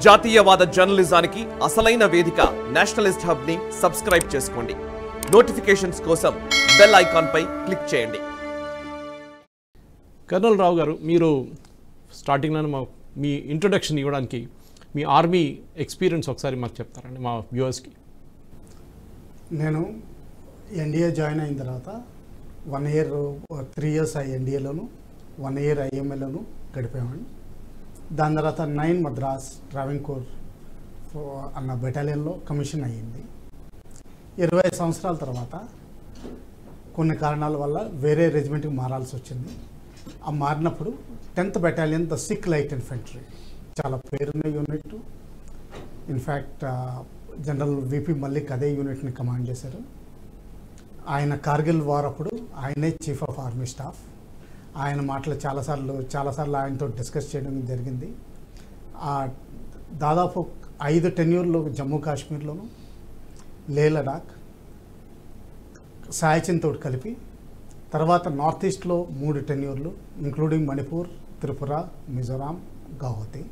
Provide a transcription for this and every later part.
జాతీయవాద జర్నలిజానికి అసలైన వేదిక నేషనలిస్ట్ హబ్ ని సబ్స్క్రైబ్ చేసుకోండి నోటిఫికేషన్స్ కోసం బెల్ ఐకాన్ పై క్లిక్ చేయండి కర్నల్ రావు గారు మీరు స్టార్టింగ్లో మా మీ ఇంట్రొడక్షన్ ఇవ్వడానికి మీ ఆర్మీ ఎక్స్పీరియన్స్ ఒకసారి మాకు చెప్తారండి మా వ్యూవర్స్కి నేను ఎన్డీఏ జాయిన్ అయిన తర్వాత వన్ ఇయర్ త్రీ ఇయర్స్ ఆ ఎన్డీఏలోను వన్ ఇయర్ ఐఎంఏలోను గడిపామండి దాని తర్వాత నైన్ మద్రాస్ ట్రావెంగ్ కోర్ అన్న బెటాలియన్లో కమిషన్ అయ్యింది ఇరవై సంవత్సరాల తర్వాత కొన్ని కారణాల వల్ల వేరే రెజిమెంట్కి మారాల్సి వచ్చింది ఆ మారినప్పుడు tenth battalion the Sikh light infantry చాలా పేరున్న unit in fact general VP Mallik అదే యూనిట్ని కమాండ్ చేశారు ఆయన కార్గిల్ వార్ అప్పుడు ఆయనే చీఫ్ ఆఫ్ ఆర్మీ స్టాఫ్ ఆయన మాటలు చాలాసార్లు చాలాసార్లు ఆయనతో డిస్కస్ చేయడం జరిగింది ఆ దాదాపు ఐదు టెన్యూర్లు జమ్మూ కాశ్మీర్లోను లే లడాక్ సాయచిన్తో కలిపి తర్వాత నార్త్ ఈస్ట్లో మూడు టెన్యూర్లు ఇంక్లూడింగ్ మణిపూర్ త్రిపుర మిజోరాం గౌహతి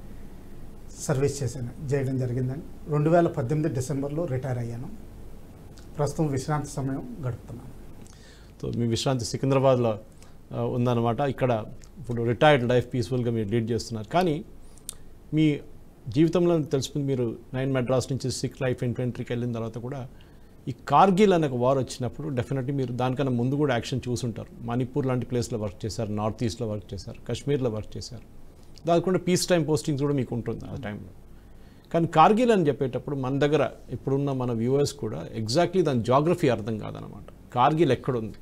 సర్వీస్ చేశాను చేయడం జరిగిందండి రెండు వేల పద్దెనిమిది డిసెంబర్లో రిటైర్ అయ్యాను ప్రస్తుతం విశ్రాంతి సమయం గడుపుతున్నాను సో మీ విశ్రాంతి సికింద్రాబాద్లో ఆ, ఉందన్నమాట ఇక్కడ ఇప్పుడు రిటైర్డ్ లైఫ్ పీస్ఫుల్గా మీరు లీడ్ చేస్తున్నారు కానీ మీ జీవితంలో తెలిసింది మీరు నైన్ మెడ్రాస్ నుంచి సిక్ లైఫ్ ఇన్ఫెంట్రీకి వెళ్ళిన తర్వాత కూడా ఈ కార్గిల్ అనే ఒక వార్ వచ్చినప్పుడు డెఫినెట్లీ మీరు దానికన్నా ముందు కూడా యాక్షన్ చూసుంటారు మణిపూర్ లాంటి ప్లేస్లో వర్క్ చేశారు నార్త్ ఈస్ట్లో వర్క్ చేశారు కాశ్మీర్లో వర్క్ చేశారు దానికుండా పీస్ టైం పోస్టింగ్స్ కూడా మీకు ఉంటుంది ఆ టైంలో కానీ కార్గిల్ అని చెప్పేటప్పుడు మన దగ్గర ఇప్పుడున్న మన వ్యూవర్స్ కూడా ఎగ్జాక్ట్లీ దాని జాగ్రఫీ అర్థం కాదనమాట కార్గిల్ ఎక్కడుంది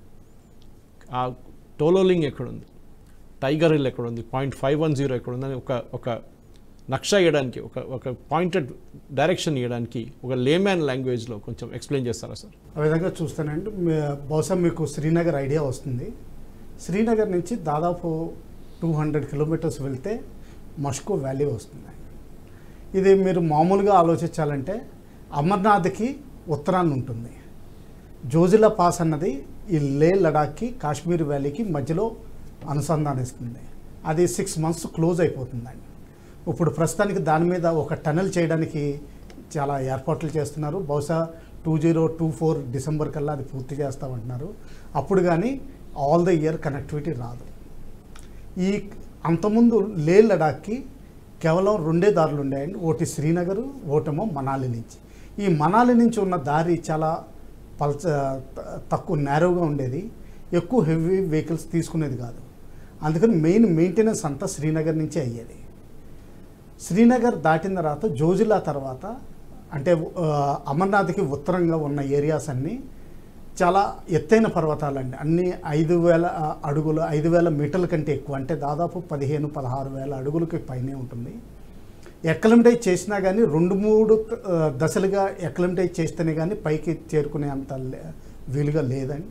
ఆ టోలోలింగ్ ఎక్కడుంది టైగర్ హిల్ ఎక్కడుంది పాయింట్ ఫైవ్ వన్ జీరో ఎక్కడుంది అని ఒక ఒక నక్ష ఇవ్వడానికి ఒక ఒక పాయింటెడ్ డైరెక్షన్ ఇవ్వడానికి ఒక లేమ్యాన్ లాంగ్వేజ్లో కొంచెం ఎక్స్ప్లెయిన్ చేస్తారా సార్ ఆ విధంగా చూస్తానండి మీ- బహుశా మీకు శ్రీనగర్ ఐడియా వస్తుంది శ్రీనగర్ నుంచి దాదాపు టూ హండ్రెడ్ కిలోమీటర్స్ వెళ్తే మష్కో వ్యాలీ వస్తుంది ఇది మీరు మామూలుగా ఆలోచించాలంటే అమర్నాథ్కి ఉత్తరాన్ని ఉంటుంది జోజిలా పాస్ అన్నది ఈ లే లడాక్కి కాశ్మీర్ వ్యాలీకి మధ్యలో అనుసంధానిస్తుంది అది సిక్స్ మంత్స్ క్లోజ్ అయిపోతుందండి ఇప్పుడు ప్రస్తుతానికి దాని మీద ఒక టనల్ చేయడానికి చాలా ఏర్పాట్లు చేస్తున్నారు బహుశా two zero two four December కల్లా అది పూర్తి చేస్తామంటున్నారు అప్పుడు కానీ ఆల్ ద ఇయర్ కనెక్టివిటీ రాదు ఈ అంతకుముందు లే లడాక్కి కేవలం రెండే దారులు ఉండేయండి ఒకటి శ్రీనగర్ ఒకటేమో మనాలి నుంచి ఈ మనాలి నుంచి ఉన్న దారి చాలా పల్చ త- తక్కువ నేరోగా ఉండేది ఎక్కువ హెవీ వెహికల్స్ తీసుకునేది కాదు అందుకని మెయిన్ మెయింటెనెన్స్ అంతా శ్రీనగర్ నుంచే అయ్యేది శ్రీనగర్ దాటిన తర్వాత జోజిలా తర్వాత అంటే ఆ, అమర్నాథ్కి ఉత్తరంగా ఉన్న ఏరియాస్ అన్నీ చాలా ఎత్తైన పర్వతాలండి అన్ని ఐదు వేల ఆ, అడుగులు ఐదు వేల మీటర్ల కంటే ఎక్కువ అంటే దాదాపు పదిహేను పదహారు వేల అడుగులకి పైనే ఉంటుంది ఎక్లమిటైజ్ చేసినా కానీ రెండు మూడు ఆ, దశలుగా ఎక్లమిటైజ్ చేస్తేనే కానీ పైకి చేరుకునే అంత లే- వీలుగా లేదండి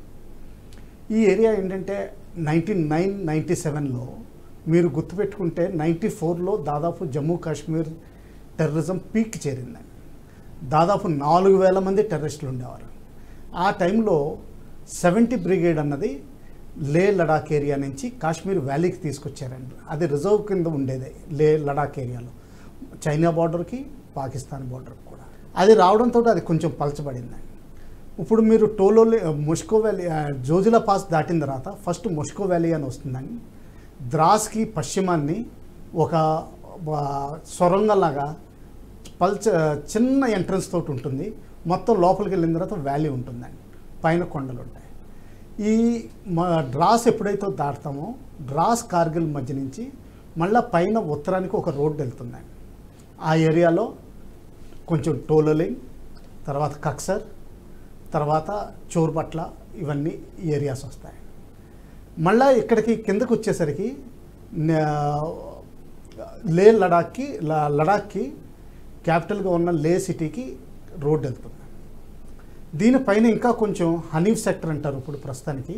ఈ ఏరియా ఏంటంటే నైన్టీన్ నైన్ నైంటీ సెవెన్లో మీరు గుర్తుపెట్టుకుంటే నైంటీ ఫోర్లో దాదాపు జమ్మూ కాశ్మీర్ టెర్రరిజం పీక్ చేరిందండి దాదాపు నాలుగు వేల మంది టెర్రరిస్టులు ఉండేవారు ఆ టైంలో సెవెంటీ బ్రిగేడ్ అన్నది లే లడాక్ ఏరియా నుంచి కాశ్మీర్ వ్యాలీకి తీసుకొచ్చారండి అది రిజర్వ్ కింద ఉండేది లే లడాక్ ఏరియాలో చైనా బార్డర్కి పాకిస్తాన్ బార్డర్కి కూడా అది రావడంతో అది కొంచెం పలచబడిందండి ఇప్పుడు మీరు టోలో ముష్కో వ్యాలీ ఆ, జోజిలా పాస్ దాటిన తర్వాత ఫస్ట్ ముష్కో వ్యాలీ అని వస్తుందండి ద్రాస్కి పశ్చిమాన్ని ఒక ఆ, సొరంగంలాగా పల్చ చిన్న ఎంట్రన్స్ తోటి ఉంటుంది మొత్తం లోపలికి వెళ్ళిన తర్వాత వ్యాలీ ఉంటుందండి పైన కొండలు ఉంటాయి ఈ మా డ్రాస్ ఎప్పుడైతే దాటుతామో డ్రాస్ కార్గిల్ మధ్య నుంచి మళ్ళీ పైన ఉత్తరానికి ఒక రోడ్డు వెళ్తుందండి ఆ ఏరియాలో కొంచెం టోలోలింగ్ తర్వాత కక్సర్ తర్వాత చోర్బట్ల ఇవన్నీ ఏరియాస్ వస్తాయి మళ్ళా ఇక్కడికి కిందకు వచ్చేసరికి న- లే లడాక్కి ల- లడాక్కి క్యాపిటల్గా ఉన్న లే సిటీకి రోడ్ వెళ్తుంది దీనిపైన ఇంకా కొంచెం హనీఫ్ సెక్టర్ అంటారు ఇప్పుడు ప్రస్తుతానికి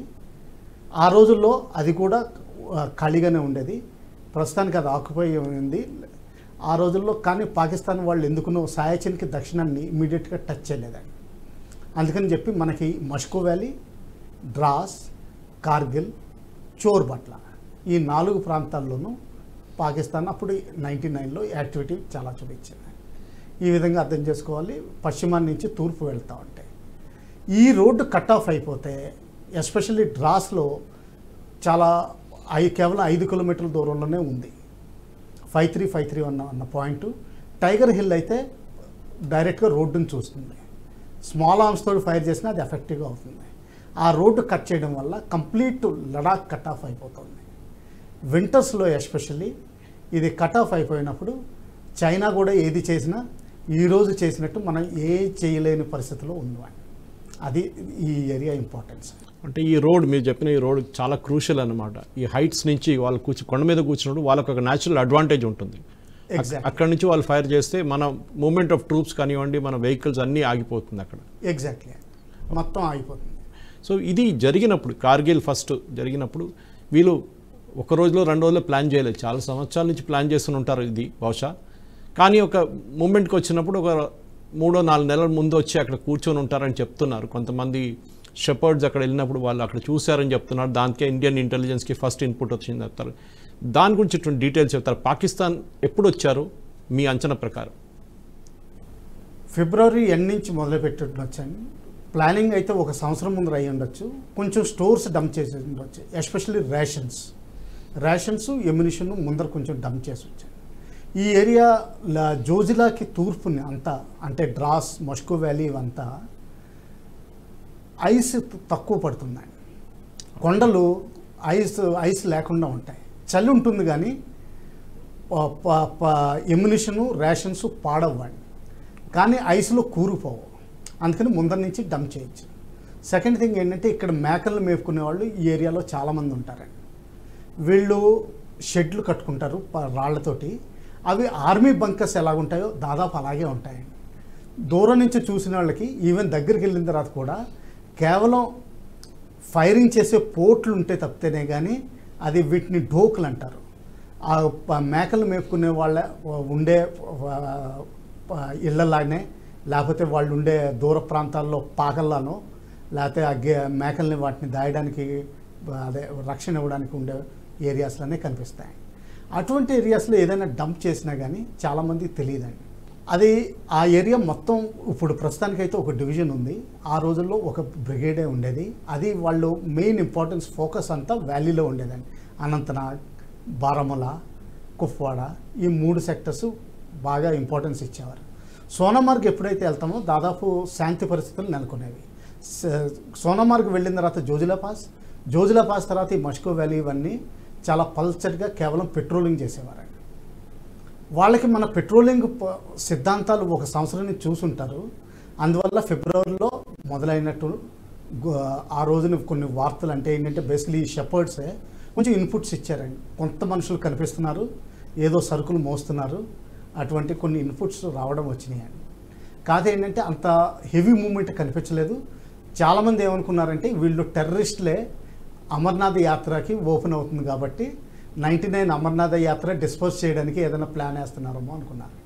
ఆ రోజుల్లో అది కూడా ఆ, ఖాళీగానే ఉండేది ప్రస్తుతానికి అది ఆక్యుపై ఉంది ఆ రోజుల్లో కానీ పాకిస్తాన్ వాళ్ళు ఎందుకునో సాయచిన్కి దక్షిణాన్ని ఇమీడియట్గా టచ్ చేయలేదండి అందుకని చెప్పి మనకి మష్కో వ్యాలీ ద్రాస్ కార్గిల్ చోర్బట్ల ఈ నాలుగు ప్రాంతాల్లోనూ పాకిస్తాన్ అప్పుడు నైంటీ నైన్లో యాక్టివిటీ చాలా చూపించింది ఈ విధంగా అర్థం చేసుకోవాలి పశ్చిమాన్ని నుంచి తూర్పు వెళ్తూ ఉంటాయి ఈ రోడ్డు కట్ ఆఫ్ అయిపోతే ఎస్పెషల్లీ డ్రాస్లో చాలా ఐ కేవలం ఐదు కిలోమీటర్ల దూరంలోనే ఉంది ఫైవ్ త్రీ ఫైవ్ త్రీ అన్న అన్న పాయింట్ టైగర్ హిల్ అయితే డైరెక్ట్గా రోడ్డును చూస్తుంది స్మాల్ ఆర్మ్స్ తోటి ఫైర్ చేసినా అది ఎఫెక్టివ్గా అవుతుంది ఆ రోడ్డు కట్ చేయడం వల్ల కంప్లీట్ లడాక్ కట్ ఆఫ్ అయిపోతుంది వింటర్స్లో ఎస్పెషల్లీ ఇది కట్ ఆఫ్ అయిపోయినప్పుడు చైనా కూడా ఏది చేసినా ఈరోజు చేసినట్టు మనం ఏ చేయలేని పరిస్థితిలో ఉంది అది ఈ ఏరియా ఇంపార్టెన్స్ అంటే ఈ రోడ్ మీరు చెప్పిన ఈ రోడ్ చాలా క్రూషియల్ అనమాట ఈ హైట్స్ నుంచి వాళ్ళు కూర్చు కొండ మీద కూర్చున్నప్పుడు వాళ్ళకి ఒక న్యాచురల్ అడ్వాంటేజ్ ఉంటుంది అక్- Exactly. అక్కడ నుంచి వాళ్ళు ఫైర్ చేస్తే మన మూమెంట్ ఆఫ్ ట్రూప్స్ కానివ్వండి మన వెహికల్స్ అన్నీ ఆగిపోతుంది అక్కడ ఎగ్జాక్ట్లీ మొత్తం అయిపోతుంది సో ఇది జరిగినప్పుడు కార్గిల్ ఫస్ట్ జరిగినప్పుడు వీళ్ళు ఒక రోజులో రెండు రోజుల్లో ప్లాన్ చేయలేదు చాలా సంవత్సరాల నుంచి ప్లాన్ చేస్తూనే ఉంటారు ఇది బహుశా కానీ ఒక మూమెంట్కి వచ్చినప్పుడు ఒక మూడో నాలుగు నెలల ముందు వచ్చి అక్కడ కూర్చొని ఉంటారని చెప్తున్నారు కొంతమంది షెపర్డ్స్ అక్కడ వెళ్ళినప్పుడు వాళ్ళు అక్కడ చూశారని చెప్తున్నారు దానికే ఇండియన్ ఇంటెలిజెన్స్కి ఫస్ట్ ఇన్పుట్ వచ్చింది చెప్తారు దాని గురించి ఇటువంటి డీటెయిల్స్ చెప్తారు పాకిస్తాన్ ఎప్పుడు వచ్చారు మీ అంచనా ప్రకారం ఫిబ్రవరి ఎండ్ నుంచి మొదలుపెట్టి వచ్చాను ప్లానింగ్ అయితే ఒక సంవత్సరం ముందు అయి ఉండొచ్చు కొంచెం స్టోర్స్ డంప్ చేసి ఉండొచ్చు ఎస్పెషల్లీ రేషన్స్ రేషన్స్ ఎమ్యునిషన్ ముందర కొంచెం డంప్ చేసి వచ్చాను ఈ ఏరియా ల- జోజిలాకి తూర్పుని అంతా అంటే డ్రాస్ మస్కో వ్యాలీ ఇవంతా ఐస్ తక్కువ పడుతున్నాయి కొండలు ఐస్ ఐస్ లేకుండా ఉంటాయి చలి ఉంటుంది కానీ ఎమ్యునిషను రేషన్స్ పాడవ్వండి కానీ ఐస్లో కూరుపోవు అందుకని ముందర నుంచి డంప్ చేయొచ్చు సెకండ్ థింగ్ ఏంటంటే ఇక్కడ మేకలు మేపుకునే వాళ్ళు ఈ ఏరియాలో చాలామంది ఉంటారండి వీళ్ళు షెడ్లు కట్టుకుంటారు ప- రాళ్లతోటి అవి ఆర్మీ బంకర్స్ ఎలాగుంటాయో దాదాపు అలాగే ఉంటాయండి దూరం నుంచి చూసిన వాళ్ళకి ఈవెన్ దగ్గరికి వెళ్ళిన తర్వాత కూడా కేవలం ఫైరింగ్ చేసే పోర్ట్లు ఉంటే తప్పితేనే కానీ అది వీటిని ఢోకులు అంటారు ఆ ప- మేకలు మేపుకునే వాళ్ళ ఉండే ఆ, ప- ఇళ్ళలానే లేకపోతే వాళ్ళు ఉండే దూర ప్రాంతాల్లో పాకల్లానో లేకపోతే ఆ గే మేకల్ని వాటిని దాయడానికి ఆ, అదే రక్షణ ఇవ్వడానికి ఉండే ఏరియాస్లోనే కనిపిస్తాయి అటువంటి ఏరియాస్లో ఏదైనా డంప్ చేసినా కానీ చాలామందికి తెలియదండి అది ఆ ఏరియా మొత్తం ఇప్పుడు ప్రస్తుతానికైతే ఒక డివిజన్ ఉంది ఆ రోజుల్లో ఒక బ్రిగేడే ఉండేది అది వాళ్ళు మెయిన్ ఇంపార్టెన్స్ ఫోకస్ అంతా వ్యాలీలో ఉండేదండి అనంతనాగ్ బారాముల కుప్వాడ ఈ మూడు సెక్టర్స్ బాగా ఇంపార్టెన్స్ ఇచ్చేవారు సోనామార్గ్ ఎప్పుడైతే వెళ్తామో దాదాపు శాంతి పరిస్థితులు నెలకొనేవి స- సోనామార్గ్ వెళ్ళిన తర్వాత జోజిలా పాస్ జోజిలా పాస్ తర్వాత ఈ మస్కో వ్యాలీ ఇవన్నీ చాలా పల్చర్గా కేవలం పెట్రోలింగ్ చేసేవారండి వాళ్ళకి మన పెట్రోలింగ్ ప- సిద్ధాంతాలు ఒక సంవత్సరం నుంచి చూసుంటారు అందువల్ల ఫిబ్రవరిలో మొదలైనట్టు గు- ఆ రోజున కొన్ని వార్తలు అంటే ఏంటంటే బేసికలీ ఈ షెపర్డ్సే కొంచెం ఇన్పుట్స్ ఇచ్చారండి కొంత మనుషులు కనిపిస్తున్నారు ఏదో సరుకులు మోస్తున్నారు అటువంటి కొన్ని ఇన్పుట్స్ రావడం వచ్చినాయండి కాదు ఏంటంటే అంత హెవీ మూమెంట్ కనిపించలేదు చాలామంది ఏమనుకున్నారంటే వీళ్ళు టెర్రరిస్టులే అమర్నాథ్ యాత్రకి ఓపెన్ అవుతుంది కాబట్టి నైంటీ నైన్ అమర్నాథ్ యాత్ర డిస్పోజ్ చేయడానికి ఏదైనా ప్లాన్ వేస్తున్నారేమో అనుకున్నారు